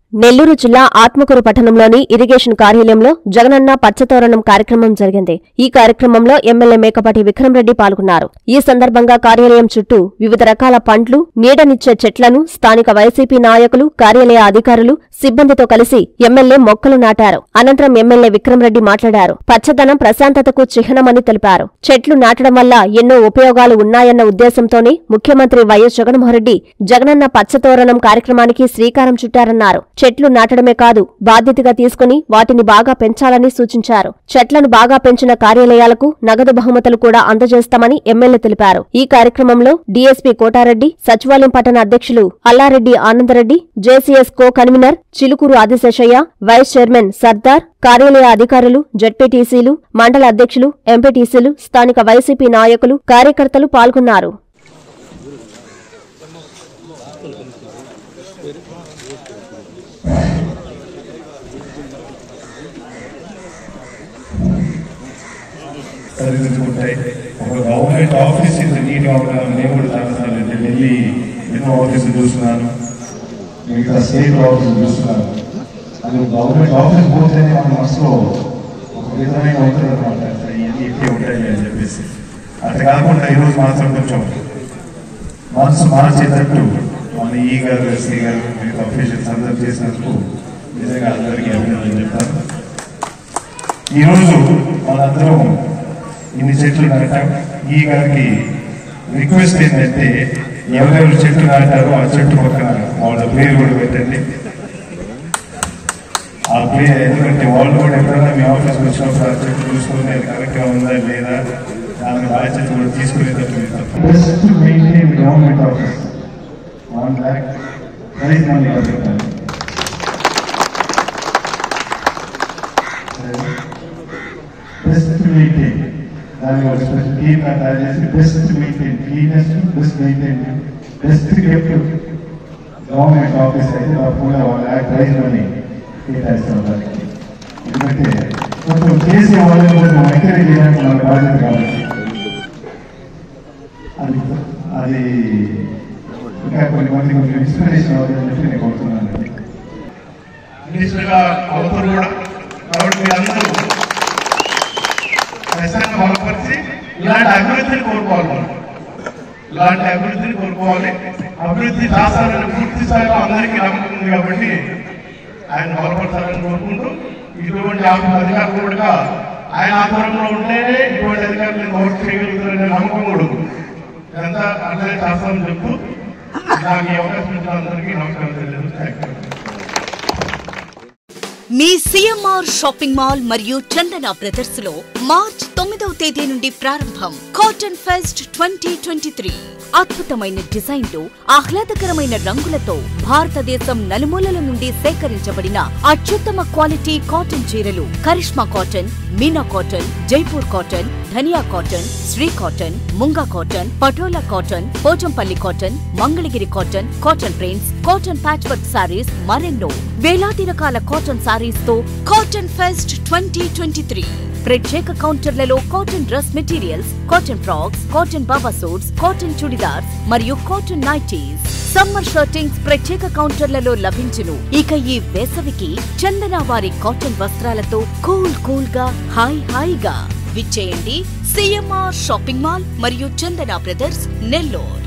నెల్లూరు జిల్లా ఆత్మకూరు పట్టణంలోని ఇరిగేషన్ కార్యాలయంలో జగనన్న పచ్చతోరణం కార్యక్రమం జరిగింది ఈ కార్యక్రమంలో ఎమ్మెల్యే మేకపాటి విక్రమరెడ్డి పాల్గొన్నారు ఈ సందర్భంగా కార్యాలయం చుట్టూ వివిధ రకాల పండ్లు నీడనిచ్చే చెట్లను స్థానిక వైసీపీ నాయకులు కార్యాలయ అధికారులు సిబ్బందితో కలిసి ఎమ్మెల్యే మొక్కలు నాటారు అనంతరం ఎమ్మెల్యే విక్రమరెడ్డి మాట్లాడారు పచ్చదనం ప్రశాంతతకు చిహ్నమని తెలిపారు చెట్లు నాటడం వల్ల ఎన్నో ఉపయోగాలు ఉన్నాయన్న ఉద్దేశంతోనే ముఖ్యమంత్రి వైఎస్ జగన్మోహన్రెడ్డి జగనన్న పచ్చతోరణం కార్యక్రమానికి శ్రీకారం చుట్టారన్నారు చెట్లు నాటడమే కాదు బాధ్యతగా తీసుకుని వాటిని బాగా పెంచాలని సూచించారు చెట్లను బాగా పెంచిన కార్యాలయాలకు నగదు బహుమతులు కూడా అందజేస్తామని ఎమ్మెల్యే తెలిపారు ఈ కార్యక్రమంలో డీఎస్పీ కోటారెడ్డి సచివాలయం పట్టణ అధ్యక్షులు Allareddy Anandareddy JCS co convener Chilukuru Adiseshaiah vice chairman Sardar కార్యాలయ అధికారులు జడ్పీటీసీలు మండల అధ్యక్షులు ఎంపీటీసీలు స్థానిక వైసీపీ నాయకులు కార్యకర్తలు పాల్గొన్నారు సరిదిద్దుకుంటాయి ఒక గవర్నమెంట్ ఆఫీస్ ఇంత నీట్గా ఉండాలని నేను కూడా చాలాసార్లు అంటే ఢిల్లీ ఎన్నో ఆఫీసులు చూస్తున్నాను మిగతా స్టేట్ ఆఫీసులు చూస్తున్నాను అది ఒక గవర్నమెంట్ ఆఫీస్ పోతేనే మన మనసులో ఒక విధమైన ఉంటుంది అనమాట ఇవన్నీ ఇట్లే ఉంటాయి అని చెప్పేసి అట్లా కాకుండా ఈరోజు మాత్రం కొంచెం మనసు మార్చేటట్టు మన ఈ గారు ఎస్సీ గారు మిగతా అఫీషియల్స్ అందరూ చేసినందుకు నిజంగా అందరికీ అభినందనలు చెప్తాను ఈరోజు మనందరం ఇన్ని చెట్లు నాటాం ఈ గారికి రిక్వెస్ట్ ఏంటంటే ఎవరెవరు చెట్లు నాటారో ఆ చెట్టు పక్కన వాళ్ళ పేరు కూడా పెట్టండి ఆ పేరు ఎందుకంటే వాళ్ళు కూడా ఎప్పుడైనా మీ ఆఫీస్కి వచ్చినప్పుడు ఆ చెట్టు చూసుకుని అది కరెక్ట్గా ఉందా లేదా దాని బాధ్యత కూడా తీసుకునేటట్టు best maintain government office one lakh prize money పెట్టండి బెస్ట్ మెయింటైన్ దాని ఒక స్పెషల్ టీమ్ తయారు చేసి best maintain cleanest best maintain best gift government office అయితే తప్పకుండా వాళ్ళ ప్రైజ్ మనీ కేటాయిస్తాం దానికి ఎందుకంటే కొంచెం చేసే వాళ్ళని కొంచెం ఎంకరేజ్ చేయడానికి మన బాధ్యత కాబట్టి అది అది ఇంకా కొన్ని మంది కొంచెం ఇన్స్పిరేషన్ అవుతుందని చెప్పి నేను కోరుతున్నానండి మినిస్టర్ గా అవుతారు కూడా కాబట్టి మీరందరూ ఖచ్చితంగా బలపరిచి ఇలాంటి అభివృద్ధిని కోరుకోవాలి మనం ఇలాంటి అభివృద్ధిని కోరుకోవాలి అభివృద్ధి చేస్తారని పూర్తి స్థాయిలో అందరికీ నమ్మకం ఉంది కాబట్టి ఆయన బలపడతారని కోరుకుంటూ ఇటువంటి ఆఫీస్ అధికారులు కూడా ఆయన ఆధ్వర్యంలో ఉంటేనే ఇటువంటి అధికారులు వర్క్ చేయగలుగుతారనే నమ్మకం కూడా ఉంది ఇదంతా అందరికీ చేస్తామని చెప్తూ నాకు ఈ అవకాశం ఇచ్చిన అందరికీ నమస్కారం తెలియదు థ్యాంక్ యూ మీ సిఎంఆర్ షాపింగ్ మాల్ మరియు చందన బ్రదర్స్ లో మార్చ్ తొమ్మిదవ తేదీ నుండి ప్రారంభం cotton fest twenty twenty three అద్భుతమైన డిజైన్లు ఆహ్లాదకరమైన రంగులతో భారతదేశం నలుమూలల నుండి సేకరించబడిన అత్యుత్తమ క్వాలిటీ కాటన్ చీరలు Karishma cotton Meena cotton Jaipur cotton Dhaniya cotton Shri cotton Munga cotton Patola cotton Pochampally cotton Mangalagiri cotton cotton prints cotton patch work sarees మరెన్నో వేలాది రకాల కాటన్ సారీస్ తో cotton fest twenty twenty three ప్రత్యేక కౌంటర్లలో cotton dress materials cotton frocks cotton baba suits cotton churidars మరియు cotton nighties summer shirtings ప్రత్యేక కౌంటర్లలో లభించును ఇక ఈ వేసవికి చందన వారి కాటన్ వస్త్రాలతో కూల్ కూల్ గా హాయ్ హాయిగా విచ్చేయండి సిఎంఆర్ షాపింగ్ మాల్ మరియు చందన బ్రదర్స్ నెల్లూరు